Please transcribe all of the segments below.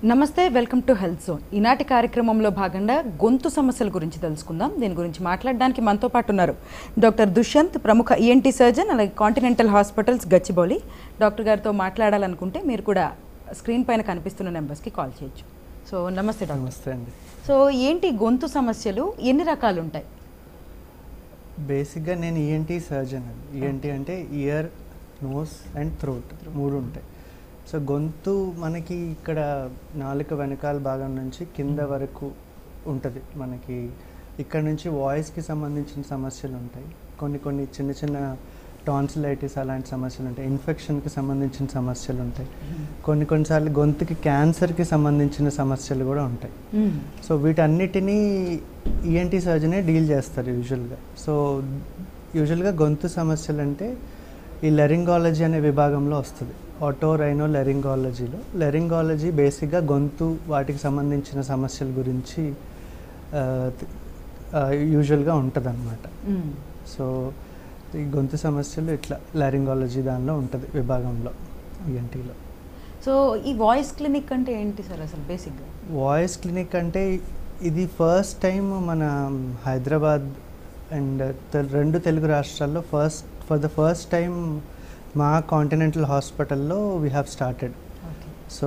నమస్తే welcome to health zone ఈనాటి కార్యక్రమంలో భాగంగా గొంతు సమస్యల గురించి తెలుసుకుందాం దీని గురించి మాట్లాడడానికి మనతో పాటు ఉన్నారు డాక్టర్ దుష్యంత్ ప్రముఖ ఈఎన్టీ సర్జన్ అలాగే కాంటినెంటల్ హాస్పిటల్స్ గచ్చిబౌలి డాక్టర్ గారితో మాట్లాడాలనుకుంటే మీరు కూడా స్క్రీన్ పైన కనిపిస్తున్న నెంబర్స్కి కాల్ చేయొచ్చు సో నమస్తే డాక్టర్ నమస్తే అండి సో ఏంటి గొంతు సమస్యలు ఎన్ని రకాలు ఉంటాయి బేసిక్గా నేను ఈఎన్టీ సర్జన్ అండి ఈఎన్టీ అంటే ఇయర్ నోస్ అండ్ థ్రోట్ మూడు ఉంటాయి సో గొంతు మనకి ఇక్కడ నాలుక వెనకాల భాగం నుంచి కింద వరకు ఉంటుంది మనకి ఇక్కడ నుంచి వాయిస్కి సంబంధించిన సమస్యలు ఉంటాయి కొన్ని కొన్ని చిన్న చిన్న టాన్సిలైటిస్ అలాంటి సమస్యలు ఉంటాయి ఇన్ఫెక్షన్కి సంబంధించిన సమస్యలు ఉంటాయి కొన్ని కొన్నిసార్లు గొంతుకి క్యాన్సర్కి సంబంధించిన సమస్యలు కూడా ఉంటాయి మ్మ్. సో వీటన్నిటినీ ఈఎన్టీ సర్జనే డీల్ చేస్తారు యూజువల్గా సో యూజువల్గా గొంతు సమస్యలు అంటే ఈ లెరింగాలజీ అనే విభాగంలో వస్తుంది ఆటోరైనో లెరింగాలజీలో లెరింగాలజీ బేసిక్గా గొంతు వాటికి సంబంధించిన సమస్యల గురించి యూజువల్గా ఉంటుంది అనమాట మ్మ్. సో ఈ గొంతు సమస్యలు ఇట్లా లెరింగాలజీ దానిలో ఉంటుంది విభాగంలో ఈఎన్టీలో సో ఈ వాయిస్ క్లినిక్ అంటే ఏంటి సార్ అసలు బేసిక్గా వాయిస్ క్లినిక్ అంటే ఇది ఫస్ట్ టైం మన హైదరాబాద్ అండ్ రెండు తెలుగు రాష్ట్రాల్లో first for the first time మా కాంటినెంటల్ హాస్పిటల్లో we have started okay so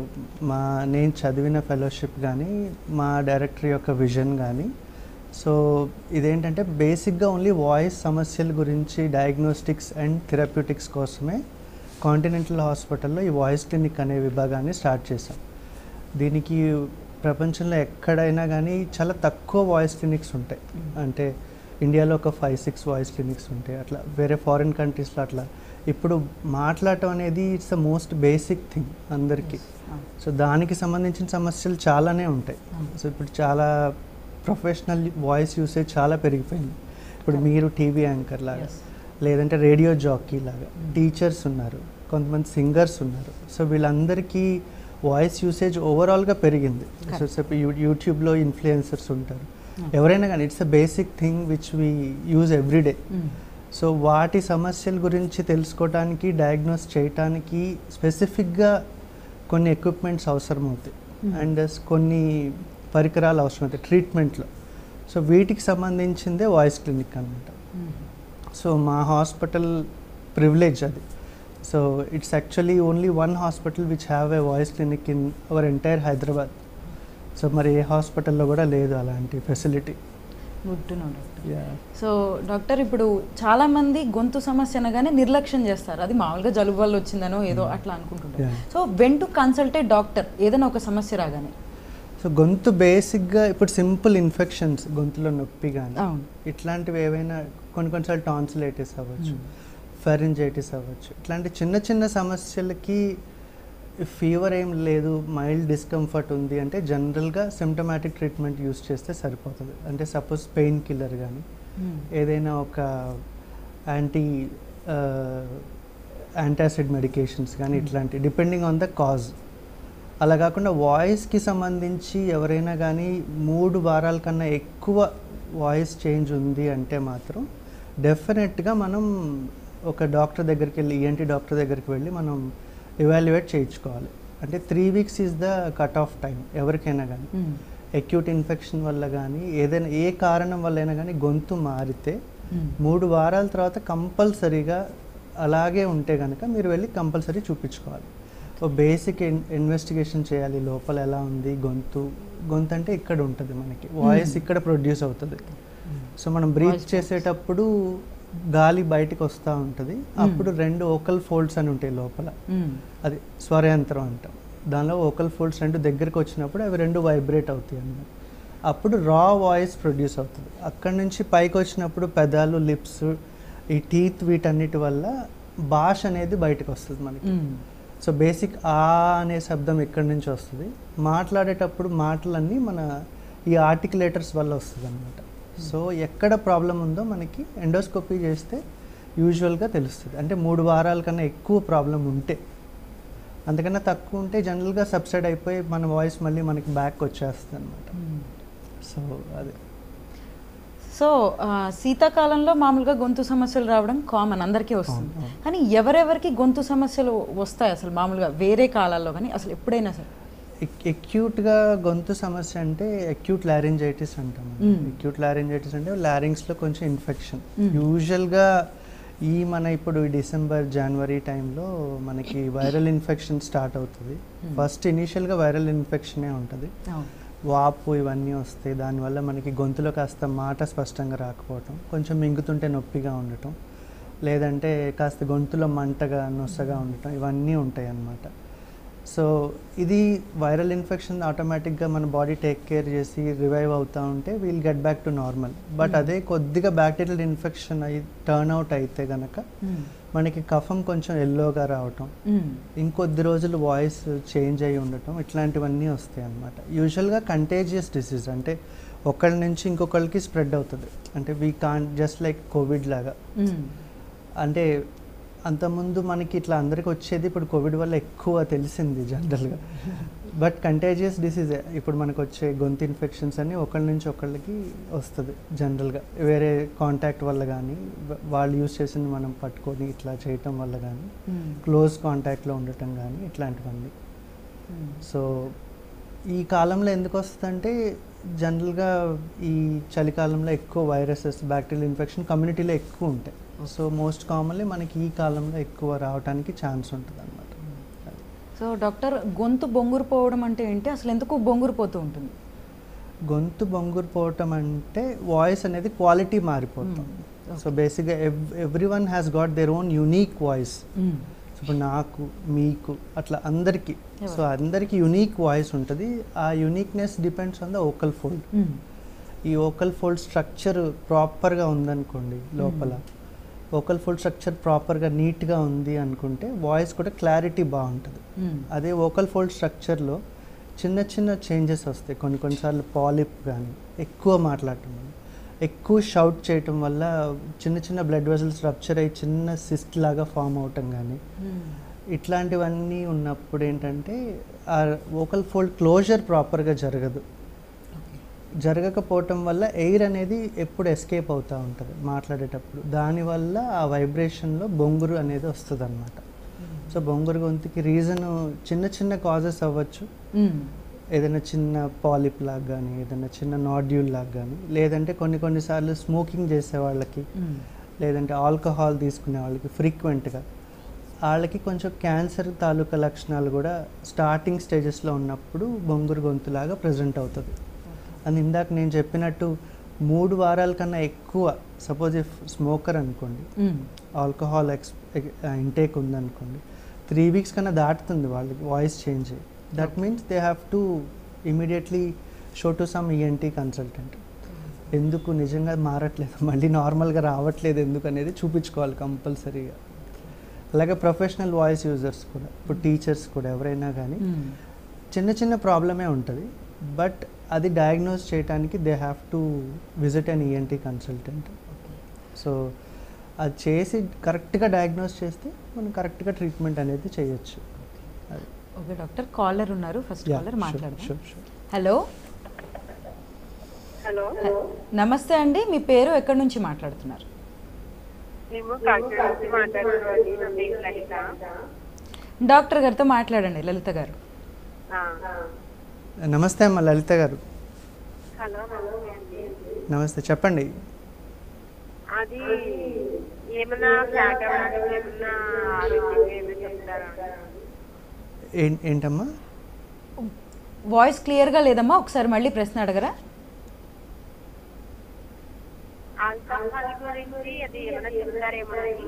మా నేను చదివిన ఫెలోషిప్ కానీ మా డైరెక్టర్ యొక్క విజన్ కానీ సో ఇదేంటంటే బేసిక్గా ఓన్లీ వాయిస్ సమస్యల గురించి డయాగ్నోస్టిక్స్ అండ్ థెరప్యూటిక్స్ కోసమే కాంటినెంటల్ హాస్పిటల్లో ఈ వాయిస్ క్లినిక్ అనే విభాగాన్ని స్టార్ట్ చేశాం దీనికి ప్రపంచంలో ఎక్కడైనా కానీ చాలా తక్కువ వాయిస్ క్లినిక్స్ ఉంటాయి అంటే ఇండియాలో ఒక ఫైవ్ సిక్స్ వాయిస్ క్లినిక్స్ ఉంటాయి అట్లా వేరే ఫారిన్ కంట్రీస్లో అట్లా ఇప్పుడు మాట్లాడటం అనేది it's the most basic thing అందరికీ సో దానికి సంబంధించిన సమస్యలు చాలానే ఉంటాయి Mm. సో ఇప్పుడు చాలా ప్రొఫెషనల్ వాయిస్ యూసేజ్ చాలా పెరిగిపోయింది ఇప్పుడు మీరు టీవీ యాంకర్ లాగా Yes. లేదంటే రేడియో జాకీ లాగా Mm. టీచర్స్ ఉన్నారు కొంతమంది సింగర్స్ ఉన్నారు సో వీళ్ళందరికీ వాయిస్ యూసేజ్ ఓవరాల్గా పెరిగింది సో Correct. చెప్పి యూట్యూబ్లో ఇన్ఫ్లుయెన్సర్స్ ఉంటారు Mm. ఎవరైనా కానీ it's a basic thing which we use everyday మ్మ్. సో వాటి సమస్యల గురించి తెలుసుకోవడానికి డయాగ్నోస్ చేయటానికి స్పెసిఫిక్గా కొన్ని ఎక్విప్మెంట్స్ అవసరం అవుతాయి Hmm. అండ్ కొన్ని పరికరాలు అవసరం అవుతాయి ట్రీట్మెంట్లో సో వీటికి సంబంధించిందే వాయిస్ క్లినిక్ అనమాట మ్మ్. సో మా హాస్పిటల్ ప్రివిలేజ్ అది so it's actually only one hospital which have a voice clinic in our entire Hyderabad so మరి ఏ హాస్పిటల్లో కూడా లేదు అలాంటి facility good to know doctor so doctor ఇప్పుడు చాలా మంది గొంతు సమస్య అనగానే నిర్లక్ష్యం చేస్తారు అది మామూలుగా జలుబు వల్ల వచ్చిందనో ఏదో అట్లా అనుకుంటుంటారు Yeah. So when to consultate doctor ఏదైనా ఒక సమస్య రాగానే సో గొంతు బేసిక్గా ఇప్పుడు సింపుల్ ఇన్ఫెక్షన్స్ గొంతులో నొప్పి కానీ అవును ఇట్లాంటివి ఏవైనా కొన్ని కొన్నిసార్లు టాన్సిలైటిస్ అవ్వచ్చు Hmm. ఫెరింజైటిస్ అవ్వచ్చు ఇట్లాంటి చిన్న చిన్న సమస్యలకి ఫీవర్ ఏం లేదు మైల్డ్ డిస్కంఫర్ట్ ఉంది అంటే జనరల్గా సిమ్టమాటిక్ ట్రీట్మెంట్ యూస్ చేస్తే సరిపోతుంది అంటే సపోజ్ పెయిన్ కిల్లర్ కానీ మ్మ్. ఏదైనా ఒక యాంటీ యాంటాసిడ్ మెడికేషన్స్ కానీ Hmm. ఇట్లాంటి డిపెండింగ్ ఆన్ ద కాజ్ అలా కాకుండా వాయిస్కి సంబంధించి ఎవరైనా కానీ మూడు వారాల కన్నా ఎక్కువ వాయిస్ చేంజ్ ఉంది అంటే మాత్రం డెఫినెట్గా మనం ఒక డాక్టర్ దగ్గరికి వెళ్ళి ఈఎన్టీ డాక్టర్ దగ్గరికి వెళ్ళి మనం ఇవాల్యుయేట్ చేయించుకోవాలి అంటే three weeks is the cut off time ఎవరికైనా కానీ మ్మ్. అక్యూట్ ఇన్ఫెక్షన్ వల్ల కానీ ఏదైనా ఏ కారణం వల్ల అయినా కానీ గొంతు మారితే మ్మ్. మూడు వారాల తర్వాత కంపల్సరీగా అలాగే ఉంటే కనుక మీరు వెళ్ళి కంపల్సరీ చూపించుకోవాలి సో బేసిక్ ఇన్వెస్టిగేషన్ చేయాలి లోపల ఎలా ఉంది గొంతు గొంతు అంటే ఇక్కడ ఉంటుంది మనకి వాయిస్ Hmm. ఇక్కడ ప్రొడ్యూస్ అవుతుంది మ్మ్. సో మనం బ్రీత్ Voice చేసేటప్పుడు గాలి బయటికి వస్తూ ఉంటుంది అప్పుడు రెండు ఓకల్ ఫోల్డ్స్ అని ఉంటాయి లోపల మ్మ్. అది స్వరయంత్రం అంటాం దానిలో ఓకల్ ఫోల్డ్స్ రెండు దగ్గరికి వచ్చినప్పుడు అవి రెండు వైబ్రేట్ అవుతాయి అన్నమాట అప్పుడు రా వాయిస్ ప్రొడ్యూస్ అవుతుంది అక్కడి నుంచి పైకి వచ్చినప్పుడు పెదాలు లిప్స్ ఈ టీత్ వీటన్నిటి వల్ల భాష అనేది బయటకు వస్తుంది మనకి మ్మ్. సో బేసిక్ ఆ అనే శబ్దం ఇక్కడి నుంచి వస్తుంది మాట్లాడేటప్పుడు మాటలన్నీ మన ఈ ఆర్టికులేటర్స్ వల్ల వస్తుంది అనమాట సో ఎక్కడ ప్రాబ్లం ఉందో మనకి ఎండోస్కోపీ చేస్తే యూజువల్గా తెలుస్తుంది అంటే మూడు వారాల కన్నా ఎక్కువ ప్రాబ్లం ఉంటే అంతకన్నా తక్కువ ఉంటే జనరల్గా సబ్సైడ్ అయిపోయి మన వాయిస్ మళ్ళీ మనకి బ్యాక్ వచ్చేస్తుంది అనమాట మ్మ్. సో అదే సో ఆ, శీతాకాలంలో మామూలుగా గొంతు సమస్యలు రావడం కామన్ అందరికీ వస్తుంది అవును, అవును. కానీ ఎవరెవరికి గొంతు సమస్యలు వస్తాయి అసలు మామూలుగా వేరే కాలాల్లో కానీ అసలు ఎప్పుడైనా సరే ఎక్యూట్గా గొంతు సమస్య అంటే అక్యూట్ లారింజైటిస్ అంటాం Mm. అక్యూట్ లారింజైటిస్ అంటే లారింగ్స్లో కొంచెం ఇన్ఫెక్షన్ Mm. యూజువల్గా ఈ మన ఇప్పుడు ఈ డిసెంబర్ జనవరి టైంలో మనకి వైరల్ ఇన్ఫెక్షన్ స్టార్ట్ అవుతుంది Mm. ఫస్ట్ ఇనీషియల్గా వైరల్ ఇన్ఫెక్షనే ఉంటుంది అవును వాపు ఇవన్నీ వస్తాయి దానివల్ల మనకి గొంతులో కాస్త మాట స్పష్టంగా రాకపోవటం కొంచెం మింగుతుంటే నొప్పిగా ఉండటం లేదంటే కాస్త గొంతులో మంటగా నొసగా ఉండటం ఇవన్నీ ఉంటాయి అన్నమాట సో ఇది వైరల్ ఇన్ఫెక్షన్ ఆటోమేటిక్గా మన బాడీ టేక్ కేర్ చేసి రివైవ్ అవుతూ ఉంటే we'll get back to normal but Hmm. అదే కొద్దిగా బ్యాక్టీరియల్ ఇన్ఫెక్షన్ అయి టర్న్ అవుట్ అయితే గనక మ్మ్. మనకి కఫం కొంచెం ఎల్లోగా రావటం మ్మ్. ఇంకొద్ది రోజులు వాయిస్ చేంజ్ అయ్యి ఉండటం ఇట్లాంటివన్నీ వస్తాయి అన్నమాట యూజువల్గా కంటేజియస్ డిసీజ్ అంటే ఒకళ్ళ నుంచి ఇంకొకళ్ళకి స్ప్రెడ్ అవుతుంది అంటే we can just like Covid లాగా మ్మ్. అంటే అంతకుముందు మనకి ఇట్లా అందరికి వచ్చేది ఇప్పుడు కోవిడ్ వల్ల ఎక్కువ తెలిసింది జనరల్గా బట్ కంటేజియస్ డిసీజే ఇప్పుడు మనకు వచ్చే గొంతు ఇన్ఫెక్షన్స్ అన్నీ ఒకళ్ళ నుంచి ఒకళ్ళకి వస్తుంది జనరల్గా వేరే కాంటాక్ట్ వల్ల కానీ వాళ్ళు యూస్ చేసింది మనం పట్టుకొని ఇట్లా చేయటం వల్ల కానీ మ్మ్. క్లోజ్ కాంటాక్ట్లో ఉండటం కానీ ఇట్లాంటివన్నీ మ్మ్. సో ఈ కాలంలో ఎందుకు వస్తుందంటే జనరల్గా ఈ చలికాలంలో ఎక్కువ వైరసెస్ బ్యాక్టీరియల్ ఇన్ఫెక్షన్ కమ్యూనిటీలో ఎక్కువ ఉంటాయి సో మోస్ట్ కామన్లీ మనకి ఈ కాలంలో ఎక్కువ రావడానికి ఛాన్స్ ఉంటుంది అనమాట సో డాక్టర్ గొంతు బొంగురు పోవడం అంటే ఏంటి అసలు ఎందుకు బొంగురు పోతూ ఉంటుంది గొంతు బొంగురు పోవటం అంటే వాయిస్ అనేది క్వాలిటీ మారిపోతాం Hmm. సో బేసిక్గా every one has got their own unique voice మ్మ్. సో ఇప్పుడు నాకు మీకు అట్లా అందరికీ సో ఎవరు? అందరికీ యునీక్ వాయిస్ ఉంటుంది ఆ uniqueness depends on the vocal fold మ్మ్. ఈ ఓకల్ ఫోల్డ్ స్ట్రక్చర్ ప్రాపర్గా ఉందనుకోండి లోపల ఓకల్ ఫోల్డ్ స్ట్రక్చర్ ప్రాపర్గా నీట్గా ఉంది అనుకుంటే వాయిస్ కూడా క్లారిటీ బాగుంటుంది మ్మ్. అదే ఓకల్ ఫోల్డ్ స్ట్రక్చర్లో చిన్న చిన్న చేంజెస్ వస్తాయి కొన్ని కొన్నిసార్లు పాలిప్ కానీ ఎక్కువ మాట్లాడటం వల్ల ఎక్కువ షౌట్ చేయటం వల్ల చిన్న చిన్న బ్లడ్ వెజల్స్ రప్చర్ అయ్యి చిన్న సిస్ట్ లాగా ఫామ్ అవటం కానీ మ్మ్. ఇట్లాంటివన్నీ ఉన్నప్పుడు ఏంటంటే ఆ ఓకల్ ఫోల్డ్ క్లోజర్ ప్రాపర్గా జరగదు ఓకే. జరగకపోవటం వల్ల ఎయిర్ అనేది ఎప్పుడు ఎస్కేప్ అవుతూ ఉంటుంది మాట్లాడేటప్పుడు దానివల్ల ఆ వైబ్రేషన్లో బొంగురు అనేది వస్తుంది అనమాట సో బొంగురు గొంతుకి రీజన్ చిన్న చిన్న కాజెస్ అవ్వచ్చు మ్మ్. ఏదైనా చిన్న పాలిప్ లాగా కానీ ఏదైనా చిన్న నాడ్యూల్ లాగా కానీ లేదంటే కొన్ని కొన్నిసార్లు స్మోకింగ్ చేసే వాళ్ళకి మ్మ్. లేదంటే ఆల్కహాల్ తీసుకునే వాళ్ళకి ఫ్రీక్వెంట్గా వాళ్ళకి కొంచెం క్యాన్సర్ తాలూకా లక్షణాలు కూడా స్టార్టింగ్ స్టేజెస్లో ఉన్నప్పుడు బొంగురు గొంతులాగా ప్రజెంట్ అవుతుంది అని ఇందాక నేను చెప్పినట్టు మూడు వారాల కన్నా ఎక్కువ సపోజ్ ఇఫ్ స్మోకర్ అనుకోండి మ్మ్. ఆల్కహాల్ ఎక్స్ ఇంటేక్ ఉందనుకోండి త్రీ వీక్స్ కన్నా దాటుతుంది వాళ్ళకి voice change that means they have to immediately show to some ENT consultant ఎందుకు నిజంగా మారట్లేదు మళ్ళీ నార్మల్గా రావట్లేదు ఎందుకు అనేది చూపించుకోవాలి కంపల్సరీగా అలాగే ప్రొఫెషనల్ వాయిస్ యూజర్స్ కూడా ఇప్పుడు టీచర్స్ కూడా ఎవరైనా కానీ మ్మ్. చిన్న చిన్న ప్రాబ్లమే ఉంటుంది బట్ అది డయాగ్నోస్ చేయడానికి they have to visit an ENT consultant so అది చేసి కరెక్ట్గా డయాగ్నోస్ చేస్తే మనం కరెక్ట్గా ట్రీట్మెంట్ అనేది చేయొచ్చు అది ఓకే డాక్టర్ కాలర్ ఉన్నారు ఫస్ట్ Yeah, కాలర్ sure, మాట్లాడదాం sure, sure. హలో హలో నమస్తే అండి మీ పేరు ఎక్కడి నుంచి మాట్లాడుతున్నారు మేము కాకినాడ నుంచి మాట్లాడుతున్నామండి నా పేరు లలిత డాక్టర్ గారితో మాట్లాడండి లలిత గారు ఆ. నమస్తే అమ్మ లలిత గారు హలో నమస్తే అండి నమస్తే చెప్పండి అది ఏమన్నా ఫ్లాట్ అవ్వడానికి ఏమన్నా ఆరోగ్యం ఏమన్నా చెప్తారా ఏం ఏంటమ్మా వాయిస్ క్లియర్గా లేదమ్మా ఒకసారి మళ్ళీ ప్రశ్న అడగరా ఆల్కహాల్ గురించి అది ఏమన్నా చెప్తారేమో అని.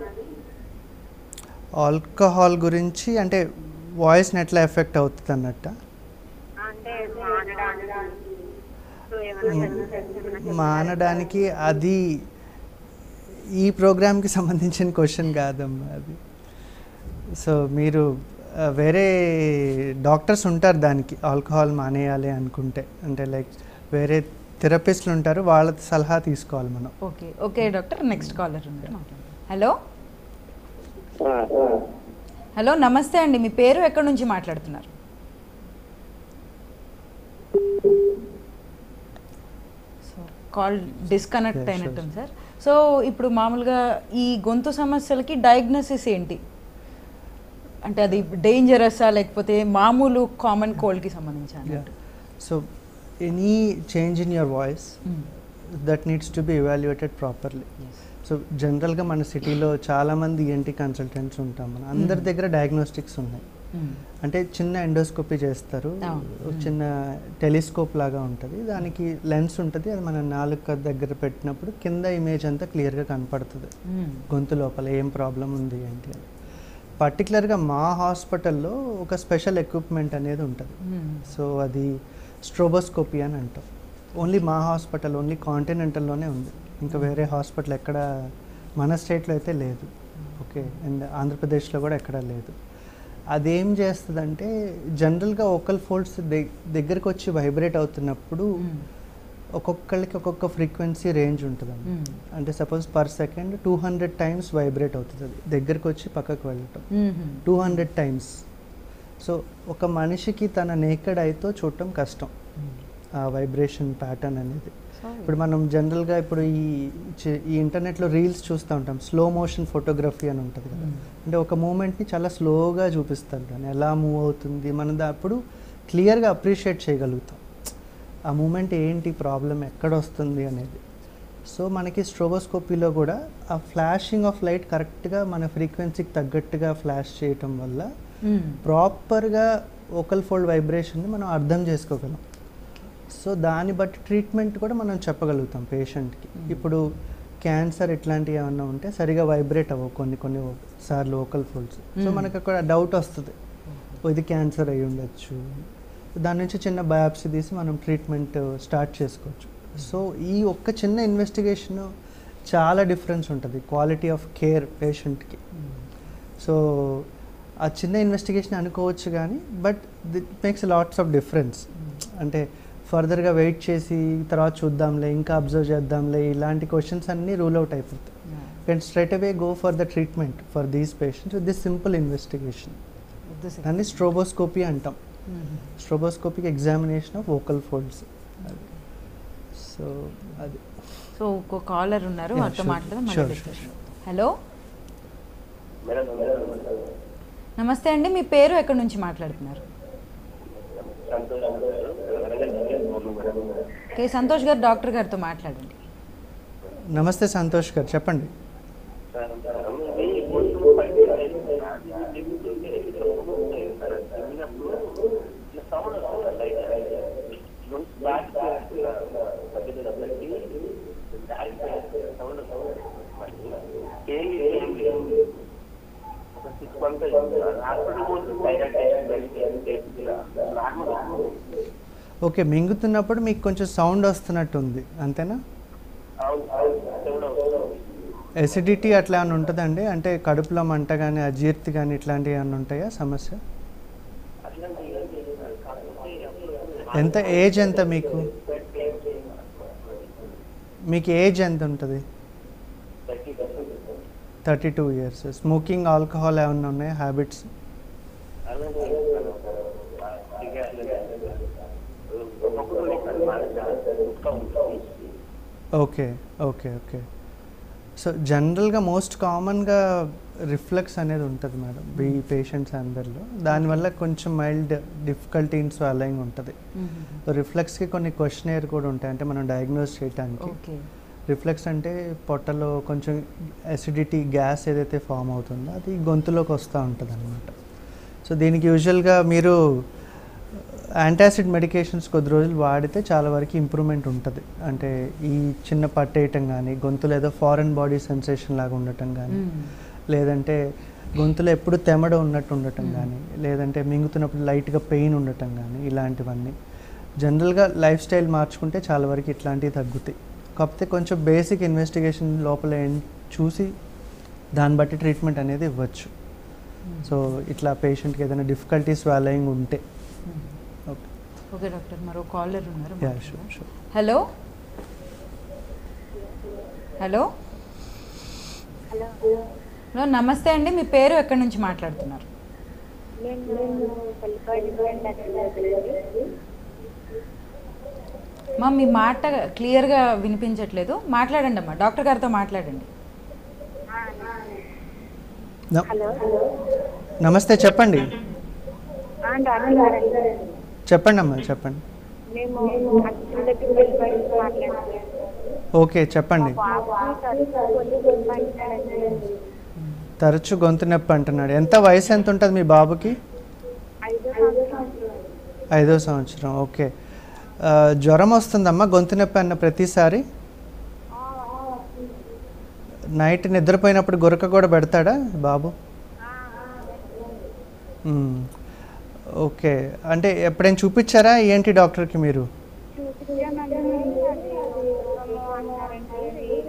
ఆల్కహాల్ గురించి అంటే వాయిస్ని ఎట్లా ఎఫెక్ట్ అవుతుంది అన్నట్ట అంటే మానడానికి సో ఏమన్నా చెప్తారా? మానడానికి అది ఈ ప్రోగ్రామ్కి సంబంధించిన క్వశ్చన్ కాదమ్మా అది సో మీరు ఆ, వేరే డాక్టర్స్ ఉంటారు దానికి ఆల్కహాల్ మానేయాలి అనుకుంటే అంటే లైక్ వేరే థెరపిస్టులు ఉంటారు వాళ్ళ సలహా తీసుకోవాలి మనం okay okay doctor next caller ఉన్నారు హలో హలో నమస్తే అండి మీ పేరు ఎక్కడి నుంచి మాట్లాడుతున్నారు so call disconnect Yeah, sure. అయినట్టుంది సార్ సో ఇప్పుడు మామూలుగా ఈ గొంతు సమస్యలకి డయాగ్నోసిస్ ఏంటి అంటే అది డేంజరసా లేకపోతే మామూలు కామన్ కోల్డ్కి సంబంధించి అన్నట్టు so any change in your voice Mm. That needs to be evaluated properly Yes. So జనరల్గా మన సిటీలో చాలామంది ఏంటి కన్సల్టెంట్స్ ఉంటాం మనం అందరి Mm. దగ్గర డయాగ్నోస్టిక్స్ ఉన్నాయి Mm. అంటే చిన్న ఎండోస్కోపీ చేస్తారు అవును. ఒక Mm. చిన్న టెలిస్కోప్ లాగా ఉంటుంది దానికి లెన్స్ ఉంటుంది అది మన నాలుక దగ్గర పెట్టినప్పుడు కింద ఇమేజ్ అంతా క్లియర్గా కనపడుతుంది Mm. గొంతు లోపల ఏం ప్రాబ్లం ఉంది ఏంటి అని పర్టికులర్గా మా హాస్పిటల్లో ఒక స్పెషల్ ఎక్విప్మెంట్ అనేది ఉంటుంది Mm. సో అది స్ట్రోబోస్కోపీ అని అంటాం ఓన్లీ మా హాస్పిటల్ ఓన్లీ కాంటినెంటల్లోనే ఉంది ఇంకా వేరే హాస్పిటల్ ఎక్కడ మన స్టేట్లో అయితే లేదు ఓకే అండ్ ఆంధ్రప్రదేశ్లో కూడా ఎక్కడా లేదు అదేం చేస్తుందంటే జనరల్గా ఒకల్ ఫోల్డ్స్ దగ్గరికి వచ్చి వైబ్రేట్ అవుతున్నప్పుడు Mm. ఒక్కొక్కళ్ళకి ఒక్కొక్క ఫ్రీక్వెన్సీ రేంజ్ ఉంటుందండి Mm. అంటే suppose per second two hundred times vibrate అవుతుంది అది దగ్గరికి వచ్చి పక్కకు వెళ్ళటం Mhm. Two hundred times so ఒక మనిషికి తన నేకెడ్ అయితో చూడటం కష్టం Mm. ఆ వైబ్రేషన్ ప్యాటర్న్ అనేది So, ఇప్పుడు మనం జనరల్గా ఇప్పుడు ఈ చి- ఈ ఇంటర్నెట్లో రీల్స్ చూస్తూ ఉంటాం స్లో మోషన్ ఫోటోగ్రఫీ అని ఉంటుంది కదా Mm. అంటే ఒక మూమెంట్ని చాలా స్లోగా చూపిస్తారు దాన్ని ఎలా మూవ్ అవుతుంది మనం దా- అప్పుడు క్లియర్గా అప్రిషియేట్ చేయగలుగుతాం ఆ మూమెంట్ ఏంటి ప్రాబ్లం ఎక్కడ వస్తుంది అనేది సో మనకి స్ట్రోబోస్కోపీలో కూడా ఆ ఫ్లాషింగ్ ఆఫ్ లైట్ కరెక్ట్గా మన ఫ్రీక్వెన్సీకి తగ్గట్టుగా ఫ్లాష్ చేయటం వల్ల Mm. ప్రాపర్గా ఓకల్ ఫోల్డ్ వైబ్రేషన్ని మనం అర్థం చేసుకోగలం సో దాన్ని బట్టి ట్రీట్మెంట్ కూడా మనం చెప్పగలుగుతాం పేషెంట్కి Mm. ఇప్పుడు క్యాన్సర్ ఇట్లాంటివి ఏమన్నా ఉంటే సరిగా వైబ్రేట్ అవ్వవు కొన్ని కొన్ని సార్లు ఓకల్ ఫోల్డ్స్ సో Mm. మనకు అక్కడ డౌట్ వస్తుంది "ఓ, ఇది క్యాన్సర్ అయి ఉండొచ్చు దాని నుంచి చిన్న బయాప్సీ తీసి మనం ట్రీట్మెంట్ స్టార్ట్ చేసుకోవచ్చు సో ఈ ఒక్క చిన్న ఇన్వెస్టిగేషన్ చాలా డిఫరెన్స్ ఉంటుంది క్వాలిటీ ఆఫ్ కేర్ పేషెంట్కి Mm. సో ఆ చిన్న ఇన్వెస్టిగేషన్ అనుకోవచ్చు కానీ but it makes lots of difference అంటే ఫర్దర్గా వెయిట్ చేసి తర్వాత చూద్దాంలే ఇంకా అబ్జర్వ్ చేద్దాంలే ఇలాంటి క్వశ్చన్స్ అన్నీ రూల్ అవుట్ అయిపోతాయి Yeah. Can straight away go for the treatment for these patients with this simple investigation This is- దాన్ని స్ట్రోబోస్కోపీ అంటాం Mhm. Stroboscopic examination of vocal folds so అది సో ఒక కాలర్ ఉన్నారు Yeah, వారితో sure. మాట్లాడదాం Sure, మళ్ళీ sure, discussion. sure. హలో నమస్తే అండి మీ పేరు ఎక్కడి నుంచి మాట్లాడుతున్నారు కే సంతోష్ గారు డాక్టర్ గారితో మాట్లాడండి నమస్తే సంతోష్ గారు చెప్పండి ఓకే మింగుతున్నప్పుడు మీకు కొంచెం సౌండ్ వస్తున్నట్టు ఉంది అంతేనా ఎసిడిటీ అట్లా ఏమైనా ఉంటుందండి అంటే కడుపులో మంట కానీ అజీర్తి కానీ ఇట్లాంటివి ఏమైనా ఉంటాయా సమస్య ఎంత ఏజ్ ఎంత మీకు మీకు ఏజ్ ఎంత ఉంటుంది thirty two years smoking alcohol ఏమైనా ఉన్నాయా habits okay okay okay so జనరల్గా మోస్ట్ కామన్గా రిఫ్లెక్స్ అనేది ఉంటుంది మేడం ఈ పేషెంట్స్ అందరిలో దానివల్ల కొంచెం మైల్డ్ డిఫికల్టీ ఇన్ స్వాలయింగ్ ఉంటుంది సో రిఫ్లెక్స్కి కొన్ని క్వశ్చనేర్ కూడా ఉంటాయి అంటే మనం డయాగ్నోస్ చేయడానికి ఓకే రిఫ్లెక్స్ అంటే పొట్టలో కొంచెం అసిడిటీ గ్యాస్ ఏదైతే ఫామ్ అవుతుందో అది గొంతులోకి వస్తూ ఉంటుంది అనమాట సో దీనికి యూజువల్గా మీరు యాంటాసిడ్ మెడికేషన్స్ కొద్ది రోజులు వాడితే చాలా వరకు ఇంప్రూవ్మెంట్ ఉంటుంది అంటే ఈ చిన్న పట్టేయటం కానీ గొంతులో ఏదో ఫారెన్ బాడీ సెన్సేషన్ లాగా ఉండటం కానీ లేదంటే గొంతులో ఎప్పుడు తెమడ ఉన్నట్టు ఉండటం Mm. కానీ లేదంటే మింగుతున్నప్పుడు లైట్గా పెయిన్ ఉండటం కానీ ఇలాంటివన్నీ జనరల్గా లైఫ్ స్టైల్ మార్చుకుంటే చాలా వరకు ఇట్లాంటివి తగ్గుతాయి కాకపోతే కొంచెం బేసిక్ ఇన్వెస్టిగేషన్ లోపల ఏం- చూసి దాన్ని బట్టి ట్రీట్మెంట్ అనేది ఇవ్వచ్చు సో ఇట్లా పేషెంట్కి ఏదైనా డిఫికల్టీస్ వ్యాలయింగ్ ఉంటే ఓకే ఓకే డాక్టర్ మరో కాలర్ ఉన్నారు యా మాట్లాడదాం. Sure sure hello hello hello hello నమస్తే అండి మీ పేరు ఎక్కడి నుంచి మాట్లాడుతున్నారు నేను పల్లిపాడు నుండి మా మీ మాట క్లియర్గా వినిపించట్లేదు మాట్లాడండి అమ్మా డాక్టర్ గారితో మాట్లాడండి No. హలో నమస్తే చెప్పండి ఆ, డాక్టర్ గారండి చెప్పండి అమ్మా చెప్పండి మేము అక్షరం దగ్గర వెళ్ళిపోయి మాట్లాడుతున్నాం ఓకే చెప్పండి బాబుకి తరచు కొన్ని గొంతంటాడండి తరచు గొంతు నొప్పి అంటున్నాడు ఎంత వయసు ఎంత ఉంటుంది మీ బాబుకి ఐదో సంవత్సరం ఐదో సంవత్సరం ఓకే ఆ, జ్వరం వస్తుందమ్మా గొంతు నొప్పి అన్న ప్రతిసారి నైట్ నిద్రపోయినప్పుడు గురక కూడా పెడతాడా బాబు మ్మ్. ఓకే అంటే ఎప్పుడైనా చూపించారా ఏంటి డాక్టర్కి మీరు చూపించానండి అది ఉత్తమం అంటారండి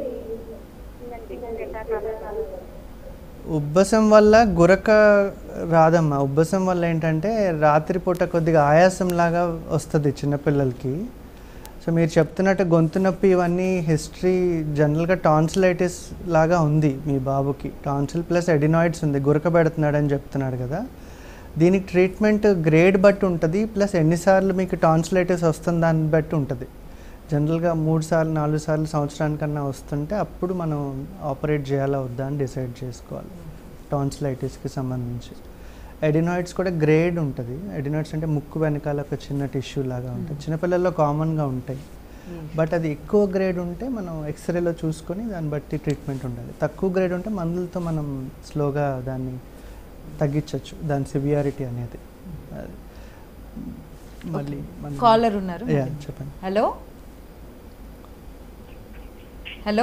ఇది ఉబ్బసం వల్ల గురక రాదమ్మా ఉబ్బసం వల్ల ఏంటంటే రాత్రిపూట కొద్దిగా ఆయాసం లాగా వస్తుంది చిన్నపిల్లలకి సో మీరు చెప్తున్నట్టు గొంతు నొప్పి ఇవన్నీ హిస్టరీ జనరల్గా టాన్సిలైటిస్ లాగా ఉంది మీ బాబుకి టాన్సిల్ ప్లస్ ఎడినాయిడ్స్ ఉంది గురక పెడుతున్నాడు అని చెప్తున్నాడు కదా దీనికి ట్రీట్మెంట్ గ్రేడ్ బట్టి ఉంటుంది ప్లస్ ఎన్నిసార్లు మీకు టాన్సిలైటిస్ వస్తుంది దాన్ని బట్టి ఉంటుంది జనరల్గా మూడు సార్లు నాలుగు సార్లు సంవత్సరానికన్నా వస్తుంటే అప్పుడు మనం ఆపరేట్ చేయాలా వద్దా అని డిసైడ్ చేసుకోవాలి టాన్సిలైటిస్కి సంబంధించి ఎడినాయిడ్స్ కూడా గ్రేడ్ ఉంటుంది ఎడినాయిడ్స్ అంటే ముక్కు వెనకాల ఒక చిన్న టిష్యూ లాగా ఉంటుంది చిన్నపిల్లల్లో కామన్గా ఉంటాయి బట్ అది ఎక్కువ గ్రేడ్ ఉంటే మనం ఎక్స్రేలో చూసుకొని దాన్ని బట్టి ట్రీట్మెంట్ ఉండాలి తక్కువ గ్రేడ్ ఉంటే మందులతో మనం స్లోగా దాన్ని తగ్గించవచ్చు దాని సివియారిటీ అనేది అది. మళ్ళీ మనం- కాలర్ ఉన్నారు యా చెప్పండి hello hello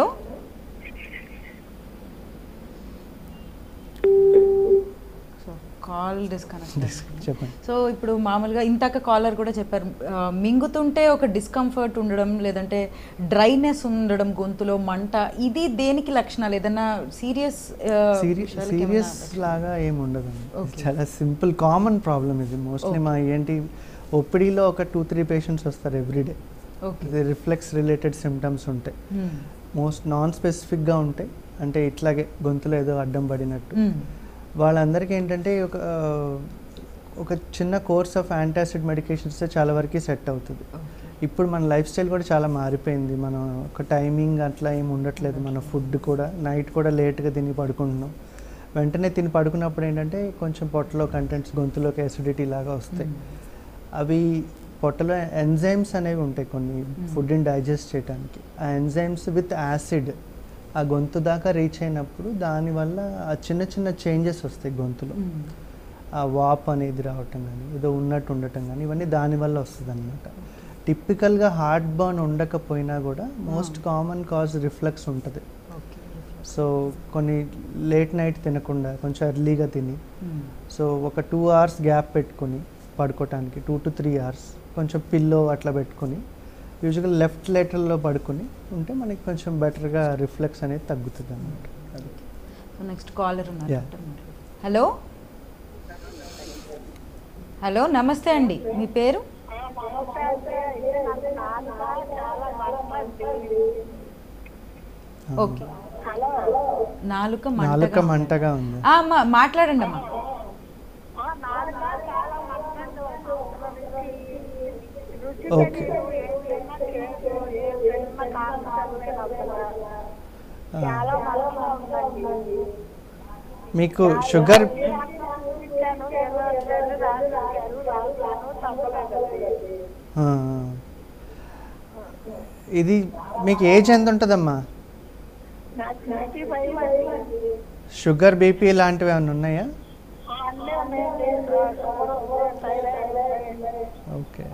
so call disconnect చెప్పండి సో ఇప్పుడు మామూలుగా ఇంతాక కాలర్ కూడా చెప్పారు ఆ, మింగుతుంటే ఒక డిస్కంఫర్ట్ ఉండడం లేదంటే డ్రైనెస్ ఉండడం గొంతులో మంట ఇది దేనికి లక్షణాలు ఏదన్నా సీరియస్ సీరియస్ లాగా ఏమి ఉండదండి Okay. చాలా సింపుల్ కామన్ ప్రాబ్లం ఇది మోస్ట్లీ మా ఏంటి ఓపీడీలో ఒక టూ త్రీ పేషెంట్స్ వస్తారు ఎవ్రీడే ఓకే ఇది రిఫ్లెక్స్ రిలేటెడ్ సిమ్టమ్స్ ఉంటాయి మోస్ట్ నాన్ స్పెసిఫిక్గా ఉంటాయి అంటే ఇట్లాగే గొంతులో ఏదో అడ్డం పడినట్టు వాళ్ళందరికీ ఏంటంటే ఒక ఆ, ఒక చిన్న కోర్స్ ఆఫ్ యాంటాసిడ్ మెడికేషన్స్ చాలా వరకు సెట్ అవుతుంది ఇప్పుడు మన లైఫ్ స్టైల్ కూడా చాలా మారిపోయింది మనం ఒక టైమింగ్ అట్లా ఏమి ఉండట్లేదు మన ఫుడ్ కూడా నైట్ కూడా లేట్గా తిని పడుకుంటున్నాం వెంటనే తిని పడుకున్నప్పుడు ఏంటంటే కొంచెం పొట్టలో కంటెంట్స్ గొంతులోకి అసిడిటీ లాగా వస్తాయి అవి పొట్టలో ఎంజైమ్స్ అనేవి ఉంటాయి కొన్ని ఫుడ్ని డైజెస్ట్ చేయడానికి ఆ ఎంజైమ్స్ విత్ యాసిడ్ ఆ గొంతు దాకా రీచ్ అయినప్పుడు దానివల్ల ఆ చిన్న చిన్న చేంజెస్ వస్తాయి గొంతులో ఆ వాప్ అనేది రావటం కానీ ఏదో ఉన్నట్టు ఉండటం కానీ ఇవన్నీ దానివల్ల వస్తుంది అనమాట టిపికల్గా హార్ట్ బర్న్ ఉండకపోయినా కూడా మోస్ట్ కామన్ కాజ్ రిఫ్లెక్స్ ఉంటుంది సో కొన్ని లేట్ నైట్ తినకుండా కొంచెం ఎర్లీగా తిని సో ఒక టూ అవర్స్ గ్యాప్ పెట్టుకొని పడుకోవటానికి టూ టు త్రీ అవర్స్ కొంచెం పిల్లో అట్లా పెట్టుకొని యూజువల్గా లెఫ్ట్ లేటర్లో పడుకొని ఉంటే మనకి కొంచెం బెటర్గా రిఫ్లెక్స్ అనేది తగ్గుతుంది అనమాట అది సో నెక్స్ట్ కాలర్ ఉన్నారు Yeah. హలో హలో నమస్తే అండి మీ పేరు ఓకే నాలుక నాలుక మంటగా మంటగా ఉంది ఆ, అమ్మా మాట్లాడండి అమ్మా ఓకే ఆ. చాలా బలంగా ఉందండి మీకు షుగర్ ఇచ్చాను ఏదో రెండు రాశారు రాశాను తప్పలేదు ఆ, ఇది మీకు ఏజ్ ఎంత ఉంటుందమ్మా నాకు సిక్స్టీ ఫైవ్ అండి షుగర్ బీపీ లాంటివి ఏమైనా ఉన్నాయా అన్నీ ఉన్నాయండి షుగర్ థైరాయిడ్ ఓకే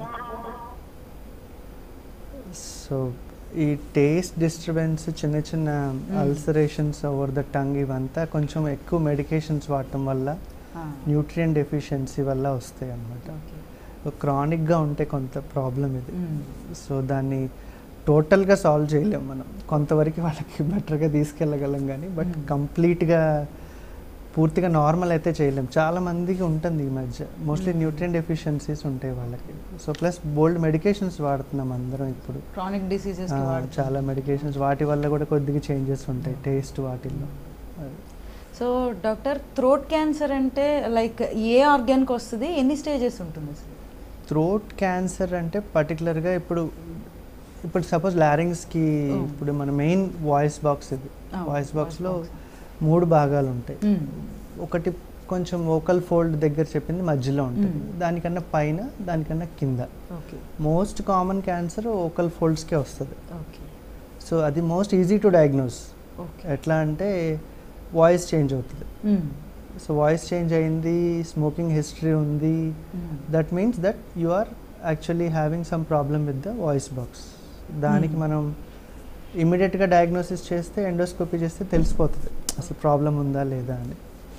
సో ఈ టేస్ట్ డిస్టర్బెన్స్ చిన్న చిన్న అల్సరేషన్స్ ఓవర్ ద టంగ్ ఇవంతా కొంచెం ఎక్కువ మెడికేషన్స్ వాడటం వల్ల ఆ, న్యూట్రియం డెఫిషియన్సీ వల్ల వస్తాయి అన్నమాట ఓకే. క్రానిక్గా ఉంటే కొంత ప్రాబ్లం ఇది మ్మ్. సో దాన్ని టోటల్గా సాల్వ్ చేయలేం మనం కొంతవరకు వాళ్ళకి బెటర్గా తీసుకెళ్ళగలం కానీ బట్ Hmm. కంప్లీట్గా పూర్తిగా నార్మల్ అయితే చేయలేం చాలా మందికి ఉంటుంది ఈ మధ్య మోస్ట్లీ Hmm. న్యూట్రియన్ డెఫిషియన్సీస్ ఉంటాయి వాళ్ళకి సో ప్లస్ బోల్డ్ మెడికేషన్స్ వాడుతున్నాం అందరం ఇప్పుడు క్రానిక్ డిసీజెస్ ఆ, చాలా మెడికేషన్స్ వాటి వల్ల కూడా కొద్దిగా చేంజెస్ ఉంటాయి టేస్ట్ వాటిల్లో అది. సో డాక్టర్ థ్రోట్ క్యాన్సర్ అంటే లైక్ ఏ ఆర్గాన్కి వస్తుంది ఎన్ని స్టేజెస్ ఉంటుంది అసలు థ్రోట్ క్యాన్సర్ అంటే పర్టికులర్గా ఇప్పుడు ఇప్పుడు సపోజ్ ల్యారింగ్స్కి Oh. ఇప్పుడు మన మెయిన్ వాయిస్ బాక్స్ ఇది Ah, వాయిస్ voice బాక్స్లో box. మూడు భాగాలు ఉంటాయి మ్మ్. ఒకటి కొంచెం వోకల్ ఫోల్డ్ దగ్గర చెప్పింది మధ్యలో ఉంటుంది Mm. దానికన్నా పైన దానికన్నా కింద okay most common cancer vocal ఫోల్డ్స్కే వస్తుంది ఓకే సో అది most easy to diagnose okay ఎట్లా అంటే వాయిస్ చేంజ్ అవుతుంది సో వాయిస్ చేంజ్ అయింది స్మోకింగ్ హిస్టరీ ఉంది that means that you are actually having some problem with the voice box దానికి Hmm. మనం ఇమీడియట్గా డయాగ్నోసిస్ చేస్తే ఎండోస్కోపీ చేస్తే తెలిసిపోతుంది అసలు ప్రాబ్లం ఉందా లేదా అని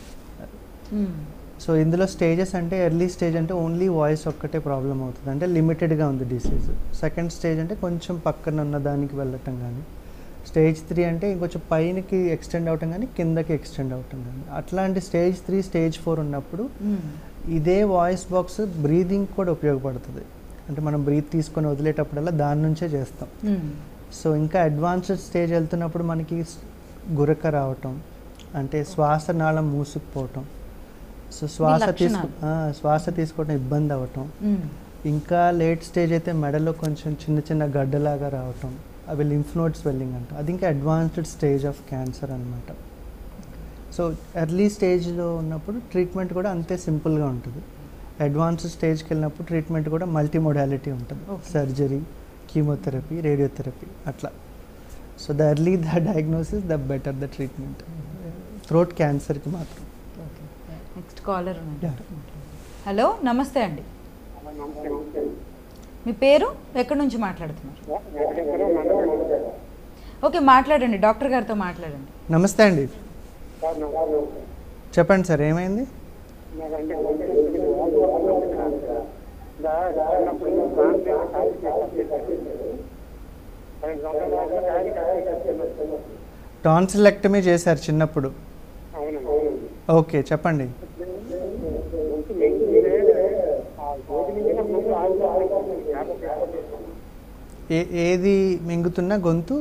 సో ఇందులో స్టేజెస్ అంటే ఎర్లీ స్టేజ్ అంటే ఓన్లీ వాయిస్ ఒక్కటే ప్రాబ్లం అవుతుంది అంటే లిమిటెడ్గా ఉంది డిసీజ్ సెకండ్ స్టేజ్ అంటే కొంచెం పక్కన ఉన్న దానికి వెళ్ళటం కానీ స్టేజ్ త్రీ అంటే ఇంకొంచెం పైనకి ఎక్స్టెండ్ అవటం కానీ కిందకి ఎక్స్టెండ్ అవటం కానీ అట్లాంటి స్టేజ్ త్రీ స్టేజ్ ఫోర్ ఉన్నప్పుడు ఇదే వాయిస్ బాక్స్ బ్రీదింగ్ కూడా ఉపయోగపడుతుంది అంటే మనం బ్రీత్ తీసుకొని వదిలేటప్పుడల్లా దాని నుంచే చేస్తాం సో ఇంకా అడ్వాన్స్డ్ స్టేజ్ వెళ్తున్నప్పుడు మనకి స్- గురక రావటం అంటే శ్వాస నాళం మూసుకుపోవటం సో శ్వాస తీసుకు లక్షణాలు. ఆ, శ్వాస తీసుకోవడం ఇబ్బంది అవ్వటం ఇంకా లేట్ స్టేజ్ అయితే మెడలో కొంచెం చిన్న చిన్న గడ్డలాగా రావటం అవి లింఫ్ నోట్స్ వెల్లింగ్ అంటాం అది ఇంకా అడ్వాన్స్డ్ స్టేజ్ ఆఫ్ క్యాన్సర్ అనమాట సో ఎర్లీ స్టేజ్లో ఉన్నప్పుడు ట్రీట్మెంట్ కూడా అంతే సింపుల్గా ఉంటుంది అడ్వాన్స్డ్ స్టేజ్కి వెళ్ళినప్పుడు ట్రీట్మెంట్ కూడా మల్టీ మోడాలిటీ ఉంటుంది Okay. సర్జరీ కీమోథెరపీ రేడియోథెరపీ అట్లా so the early the diagnosis the better the treatment throat క్యాన్సర్కి మాత్రం okay next caller Yeah. Hello నమస్తే అండి మీ పేరు ఎక్కడి నుంచి మాట్లాడుతున్నారు ఓకే మాట్లాడండి డాక్టర్ గారితో మాట్లాడండి నమస్తే అండి చెప్పండి సార్ ఏమైంది టాన్సిలెక్టమీ చేశారు చిన్నప్పుడు ఓకే చెప్పండి ఏ ఏది మింగుతున్నా గొంతు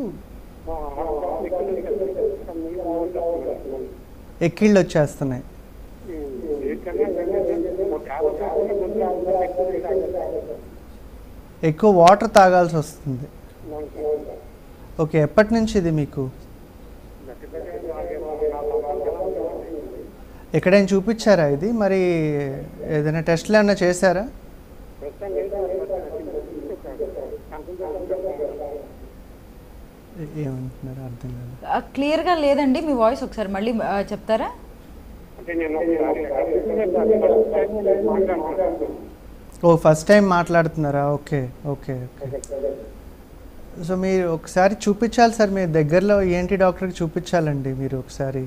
ఎక్కిళ్ళు వచ్చేస్తున్నాయి ఎక్కువ వాటర్ తాగాల్సి వస్తుంది ఓకే ఎప్పటి నుంచి ఇది మీకు ఎక్కడైనా చూపించారా ఇది మరి ఏదైనా టెస్ట్లు ఏమైనా చేశారా ఏ- ఏమంటున్నారు అర్థం కాదు క్లియర్గా లేదండి మీ వాయిస్ ఒకసారి మళ్ళీ ఆ, చెప్తారా ఓ ఫస్ట్ టైం మాట్లాడుతున్నారా ఓకే ఓకే ఓకే సో మీరు ఒకసారి చూపించాలి సార్ మీ దగ్గరలో ఏంటి డాక్టర్కి చూపించాలండి మీరు ఒకసారి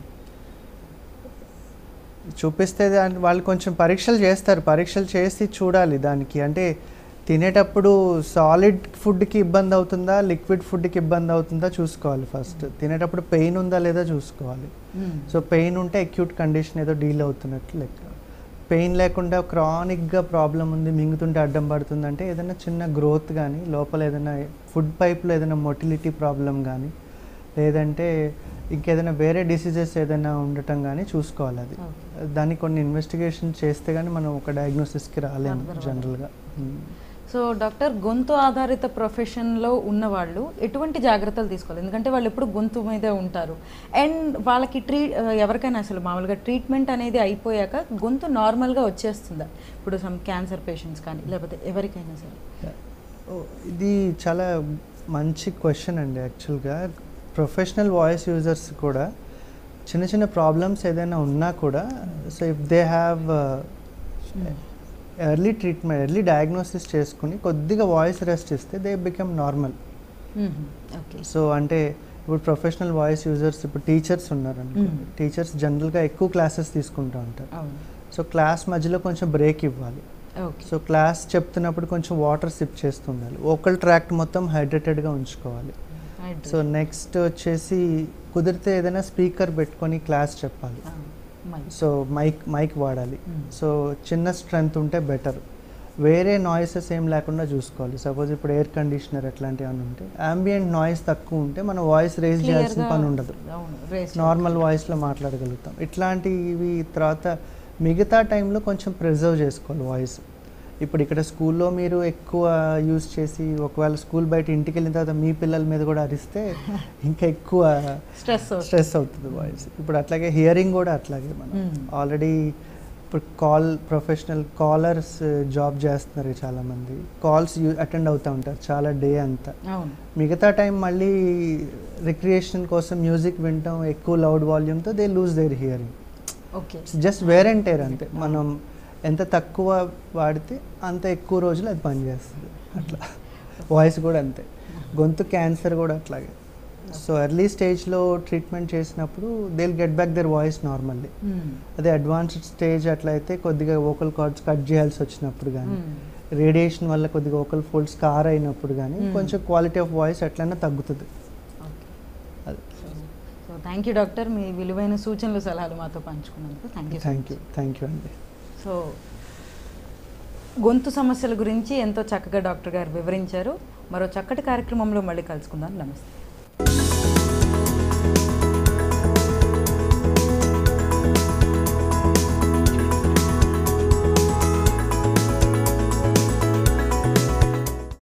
చూపిస్తే దాని వాళ్ళు కొంచెం పరీక్షలు చేస్తారు పరీక్షలు చేసి చూడాలి దానికి అంటే తినేటప్పుడు సాలిడ్ ఫుడ్కి ఇబ్బంది అవుతుందా లిక్విడ్ ఫుడ్కి ఇబ్బంది అవుతుందా చూసుకోవాలి ఫస్ట్ తినేటప్పుడు పెయిన్ ఉందా లేదా చూసుకోవాలి సో పెయిన్ ఉంటే అక్యూట్ కండిషన్ ఏదో డీల్ అవుతున్నట్లు లెక్క పెయిన్ లేకుండా క్రానిక్గా ప్రాబ్లం ఉంది మింగుతుంటే అడ్డం పడుతుంది అంటే ఏదైనా చిన్న గ్రోత్ కానీ లోపల ఏదైనా ఫుడ్ పైప్లో ఏదైనా మొటిలిటీ ప్రాబ్లం కానీ లేదంటే ఇంకేదైనా వేరే డిసీజెస్ ఏదైనా ఉండటం కానీ చూసుకోవాలి అది Okay. దానికి కొన్ని ఇన్వెస్టిగేషన్ చేస్తే కానీ మనం ఒక డయాగ్నోసిస్కి రాలేము Further జనరల్గా సో డాక్టర్ గొంతు ఆధారిత ప్రొఫెషన్లో ఉన్నవాళ్ళు ఎటువంటి జాగ్రత్తలు తీసుకోవాలి ఎందుకంటే వాళ్ళు ఎప్పుడు గొంతు మీదే ఉంటారు అండ్ వాళ్ళకి ట్రీ ఎవరికైనా అసలు మామూలుగా ట్రీట్మెంట్ అనేది అయిపోయాక గొంతు నార్మల్గా వచ్చేస్తుందా ఇప్పుడు సమ్ క్యాన్సర్ పేషెంట్స్ కానీ లేకపోతే ఎవరికైనా సరే ఓ, ఇది చాలా మంచి క్వశ్చన్ అండి యాక్చువల్గా ప్రొఫెషనల్ వాయిస్ యూజర్స్ కూడా చిన్న చిన్న ప్రాబ్లమ్స్ ఏదైనా ఉన్నా కూడా so if they have early treatment early diagnosis చేసుకుని కొద్దిగా వాయిస్ రెస్ట్ ఇస్తే they become normal okay so అంటే ఇప్పుడు ప్రొఫెషనల్ వాయిస్ యూజర్స్ ఇప్పుడు టీచర్స్ ఉన్నారండి Mm. టీచర్స్ జనరల్గా ఎక్కువ క్లాసెస్ తీసుకుంటూ ఉంటారు అవును సో క్లాస్ మధ్యలో కొంచెం బ్రేక్ ఇవ్వాలి ఓకే సో క్లాస్ చెప్తున్నప్పుడు కొంచెం వాటర్ సిప్ చేస్తుండాలి ఓకల్ ట్రాక్ట్ మొత్తం హైడ్రేటెడ్గా ఉంచుకోవాలి సో నెక్స్ట్ వచ్చేసి కుదిరితే ఏదైనా స్పీకర్ పెట్టుకొని క్లాస్ చెప్పాలి సో మైక్ మైక్ వాడాలి Mm. సో చిన్న స్ట్రెంగ్త్ ఉంటే బెటర్ వేరే నాయిసెస్ ఏం లేకుండా చూసుకోవాలి సపోజ్ ఇప్పుడు ఎయిర్ కండిషనర్ ఎట్లాంటివి అని ఉంటే అంబియంట్ నాయిస్ తక్కువ ఉంటే మన వాయిస్ రేజ్ చేయాల్సిన పని ఉండదు అవును raise నార్మల్ వాయిస్లో మాట్లాడగలుగుతాం ఇట్లాంటివి తర్వాత మిగతా టైంలో కొంచెం ప్రిజర్వ్ చేసుకోవాలి వాయిస్ ఇప్పుడు ఇక్కడ స్కూల్లో మీరు ఎక్కువ యూజ్ చేసి ఒకవేళ స్కూల్ బయట ఇంటికి వెళ్ళిన తర్వాత మీ పిల్లల మీద కూడా అరిస్తే ఇంకా ఎక్కువ స్ట్రెస్ స్ట్రెస్ అవుతుంది వాయిస్ ఇప్పుడు అట్లాగే హియరింగ్ కూడా అట్లాగే మనం Mm. ఆల్రెడీ ఇప్పుడు కాల్ ప్రొఫెషనల్ కాలర్స్ జాబ్ చేస్తున్నారు చాలామంది కాల్స్ అటెండ్ అవుతూ ఉంటారు చాలా డే అంతా అవును మిగతా టైం మళ్ళీ రిక్రియేషన్ కోసం మ్యూజిక్ వినటం ఎక్కువ లౌడ్ వాల్యూమ్తో they lose their hearing okay just wear and tear అంతే మనం ఎంత తక్కువ వాడితే అంత ఎక్కువ రోజులు అది పనిచేస్తుంది అట్లా వాయిస్ కూడా అంతే గొంతు క్యాన్సర్ కూడా అట్లాగే సో ఎర్లీ స్టేజ్లో ట్రీట్మెంట్ చేసినప్పుడు they get back their voice normally అదే అడ్వాన్స్డ్ స్టేజ్ అట్లయితే కొద్దిగా వోకల్ కార్డ్స్ కట్ చేయాల్సి వచ్చినప్పుడు కానీ రేడియేషన్ వల్ల కొద్దిగా వోకల్ ఫోల్డ్స్ కార్ అయినప్పుడు కానీ Hmm. కొంచెం క్వాలిటీ ఆఫ్ వాయిస్ ఎట్లయినా తగ్గుతుంది అది సో థ్యాంక్ యూ డాక్టర్ మీ విలువైన సూచనలు సలహాలు మాతో పంచుకున్నందుకు thank you thank you thank you అండి సో గొంతు సమస్యల గురించి ఎంతో చక్కగా డాక్టర్ గారు వివరించారు మరో చక్కటి కార్యక్రమంలో మళ్ళీ కలుసుకుందాం నమస్తే